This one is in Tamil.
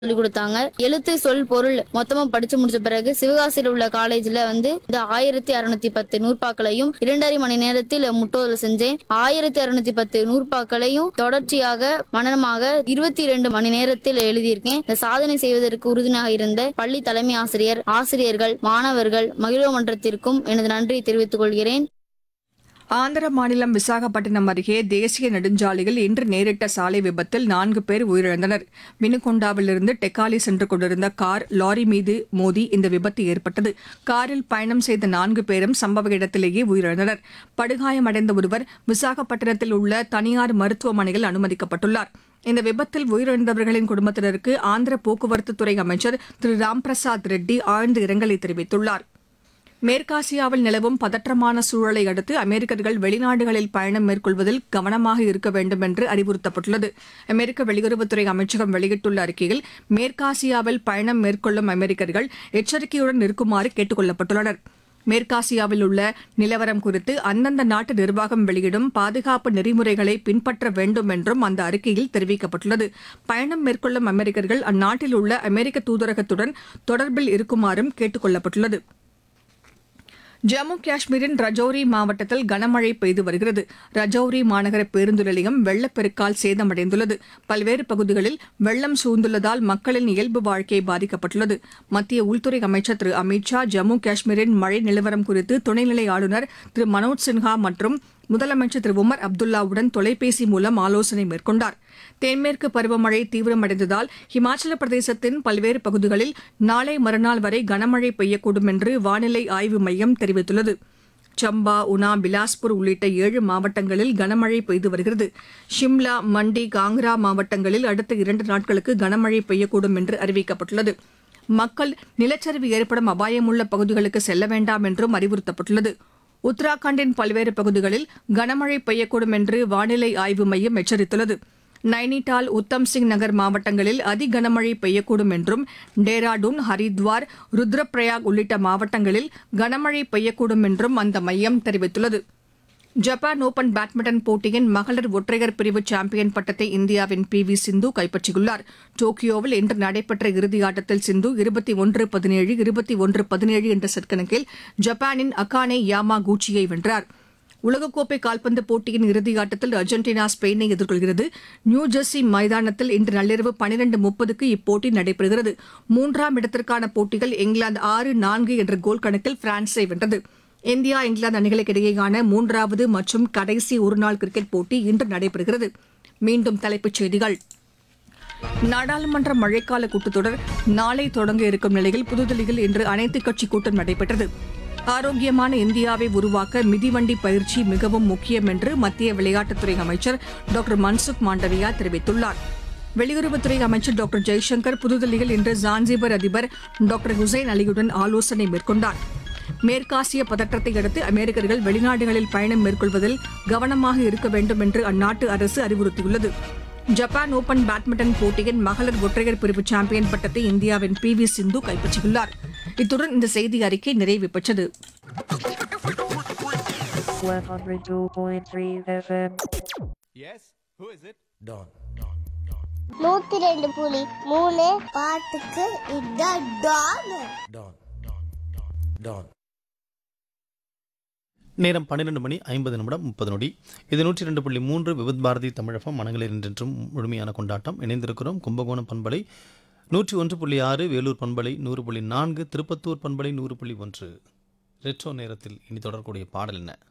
சொல்லி கொடுத்தாங்க எழுத்து சொல் பொருள் மொத்தமா படிச்சு முடிச்ச பிறகு சிவகாசியில் உள்ள காலேஜ்ல வந்து இந்த ஆயிரத்தி அறுநூத்தி பத்து நூற்பாக்களையும் இரண்டரை மணி நேரத்தில் முட்டோதல் செஞ்சேன் ஆயிரத்தி அறுநூத்தி பத்து நூற்பாக்களையும் தொடர்ச்சியாக மனனமாக இருபத்தி இரண்டு மணி நேரத்தில் எழுதியிருக்கேன் இந்த சாதனை செய்வதற்கு உறுதுணையாக இருந்த பள்ளி தலைமை ஆசிரியர் ஆசிரியர்கள் மாணவர்கள் மகிழ்வு மன்றத்திற்கும் எனது நன்றியை தெரிவித்துக் கொள்கிறேன் ஆந்திர மாநிலம் விசாகப்பட்டினம் அருகே தேசிய நெடுஞ்சாலையில் இன்று நேரிட்ட சாலை விபத்தில் நான்கு பேர் உயிரிழந்தனர் வினுகொண்டாவிலிருந்து டெக்காலி சென்று கொண்டிருந்த கார் லாரி மீது மோதி இந்த விபத்து ஏற்பட்டது காரில் பயணம் செய்த நான்கு பேரும் சம்பவ இடத்திலேயே உயிரிழந்தனர் படுகாயமடைந்த ஒருவர் விசாகப்பட்டினத்தில் உள்ள தனியார் மருத்துவமனையில் அனுமதிக்கப்பட்டுள்ளார் இந்த விபத்தில் உயிரிழந்தவர்களின் குடும்பத்தினருக்கு ஆந்திர போக்குவரத்து துறை அமைச்சர் திரு ராம்பிரசாத் ரெட்டி ஆழ்ந்த இரங்கலை தெரிவித்துள்ளார் மேற்காசியாவில் நிலவும் பதற்றமான சூழலை அடுத்து அமெரிக்கர்கள் வெளிநாடுகளில் பயணம் மேற்கொள்வதில் கவனமாக இருக்க வேண்டும் என்று அறிவுறுத்தப்பட்டுள்ளது அமெரிக்க வெளியுறவுத்துறை அமைச்சகம் வெளியிட்டுள்ள அறிக்கையில் மேற்காசியாவில் பயணம் மேற்கொள்ளும் அமெரிக்கர்கள் எச்சரிக்கையுடன் இருக்குமாறு கேட்டுக் கொள்ளப்பட்டுள்ளனர் மேற்காசியாவில் உள்ள நிலவரம் குறித்து அந்தந்த நாட்டு நிர்வாகம் வெளியிடும் பாதுகாப்பு நெறிமுறைகளை பின்பற்ற வேண்டும் என்றும் அந்த அறிக்கையில் தெரிவிக்கப்பட்டுள்ளது பயணம் மேற்கொள்ளும் அமெரிக்கர்கள் அந்நாட்டில் உள்ள அமெரிக்க தூதரகத்துடன் தொடர்பில் இருக்குமாறும் கேட்டுக் கொள்ளப்பட்டுள்ளது ஜம்மு காஷ்மீரின் ரஜௌரி மாவட்டத்தில் கனமழை பெய்து வருகிறது ரஜௌரி மாநகர பேருந்து நிலையம் வெள்ளப்பெருக்கால் சேதமடைந்துள்ளது பல்வேறு பகுதிகளில் வெள்ளம் சூழ்ந்துள்ளதால் மக்களின் இயல்பு வாழ்க்கை பாதிக்கப்பட்டுள்ளது மத்திய உள்துறை அமைச்சர் திரு அமித் ஷா ஜம்மு காஷ்மீரின் மழை நிலவரம் குறித்து துணைநிலை ஆளுநர் திரு மனோஜ் சின்ஹா மற்றும் முதலமைச்சர் திரு உமர் அப்துல்லாவுடன் தொலைபேசி மூலம் ஆலோசனை மேற்கொண்டார் தென்மேற்கு பருவமழை தீவிரமடைந்ததால் இமாச்சல பிரதேசத்தின் பல்வேறு பகுதிகளில் நாளை மறுநாள் வரை கனமழை பெய்யக்கூடும் என்று வானிலை ஆய்வு மையம் தெரிவித்துள்ளது சம்பா உனா பிலாஸ்பூர் உள்ளிட்ட ஏழு மாவட்டங்களில் கனமழை பெய்து வருகிறது ஷிம்லா மண்டி காங்ரா மாவட்டங்களில் அடுத்த இரண்டு நாட்களுக்கு கனமழை பெய்யக்கூடும் என்று அறிவிக்கப்பட்டுள்ளது மக்கள் நிலச்சரிவு ஏற்படும் அபாயமுள்ள பகுதிகளுக்கு செல்ல வேண்டாம் என்றும் அறிவுறுத்தப்பட்டுள்ளது உத்தராகண்டின் பல்வேறு பகுதிகளில் கனமழை பெய்யக்கூடும் என்று வானிலை ஆய்வு மையம் எச்சரித்துள்ளது நைனிடால் உத்தம் சிங் நகர் மாவட்டங்களில் அதி கனமழை பெய்யக்கூடும் என்றும் டேராடூன் ஹரித்வார் ருத்ரப்பிரயாக் உள்ளிட்ட மாவட்டங்களில் கனமழை பெய்யக்கூடும் என்றும் அந்த மையம் தெரிவித்துள்ளது ஜப்பான் ஓபன் பேட்மிண்டன் போட்டியின் மகளிர் ஒற்றையர் பிரிவு சாம்பியன் பட்டத்தை இந்தியாவின் பி வி சிந்து கைப்பற்றியுள்ளார் டோக்கியோவில் இன்று நடைபெற்ற இறுதியாட்டத்தில் சிந்து இருபத்தி ஒன்று பதினேழு இருபத்தி ஒன்று பதினேழு என்ற செட் கணக்கில் ஜப்பானின் அகானே யாமா கூச்சியை வென்றார் உலகக்கோப்பை கால்பந்து போட்டியின் இறுதியாட்டத்தில் அர்ஜென்டினா ஸ்பெயினை எதிர்கொள்கிறது நியூ ஜெர்சி மைதானத்தில் இன்று நள்ளிரவு பனிரெண்டு முப்பதுக்கு இப்போட்டி நடைபெறுகிறது மூன்றாம் இடத்திற்கான போட்டிகள் இங்கிலாந்து ஆறு நான்கு என்ற கோல் கணக்கில் பிரான்ஸை வென்றது இந்தியா இங்கிலாந்து அணிகளுக்கு இடையேயான மூன்றாவது மற்றும் கடைசி ஒருநாள் கிரிக்கெட் போட்டி இன்று நடைபெறுகிறது மீண்டும் தலைப்புச் செய்திகள் நாடாளுமன்ற மழைக்கால கூட்டத்தொடர் நாளை தொடங்க இருக்கும் நிலையில் புதுதில்லியில் இன்று அனைத்துக் கட்சி கூட்டம் நடைபெற்றது ஆரோக்கியமான இந்தியாவை உருவாக்க மிதிவண்டி பயிற்சி மிகவும் முக்கியம் என்று மத்திய விளையாட்டுத்துறை அமைச்சர் டாக்டர் மன்சுக் மாண்டவியா தெரிவித்துள்ளார் வெளியுறவுத்துறை அமைச்சர் டாக்டர் ஜெய்சங்கர் புதுதில்லியில் இன்று ஜான்சிபர் அதிபர் டாக்டர் ஹுசைன் அலியுடன் ஆலோசனை மேற்கொண்டார் மேற்காசிய பதற்றத்தை அடுத்து அமெரிக்கர்கள் வெளிநாடுகளில் பயணம் மேற்கொள்வதில் கவனமாக இருக்க வேண்டும் என்று அந்நாட்டு அரசு அறிவுறுத்தியுள்ளது ஜப்பான் ஓபன் பேட்மிண்டன் போட்டியின் மகளிர் ஒற்றையர் பிரிவு சாம்பியன் பட்டத்தை இந்தியாவின் பி வி சிந்து கைப்பற்றியுள்ளார் இத்துடன் இந்த செய்தி அறிக்கை நிறைவு பெற்றது 102.3 FM. Yes? Who is it? Don. நூத்தி ரெண்டு புலி மூணு பாட்டுக்கு இதான் டான் Don. Don. நேரம் பன்னிரெண்டு மணி ஐம்பது நிமிடம் முப்பது நொடி இது நூற்றி ரெண்டு புள்ளி மூன்று விவித் பாரதி தமிழகம் மனங்களில் என்றென்றும் முழுமையான கொண்டாட்டம் இணைந்திருக்கிறோம் கும்பகோணம் பண்பலை நூற்றி ஒன்று புள்ளி ஆறு வேலூர் பண்பலை நூறு புள்ளி நான்கு திருப்பத்தூர் பண்பலை நூறு புள்ளி ஒன்று ரெட்ரோ நேரத்தில் இனி தொடரக்கூடிய பாடல் என்ன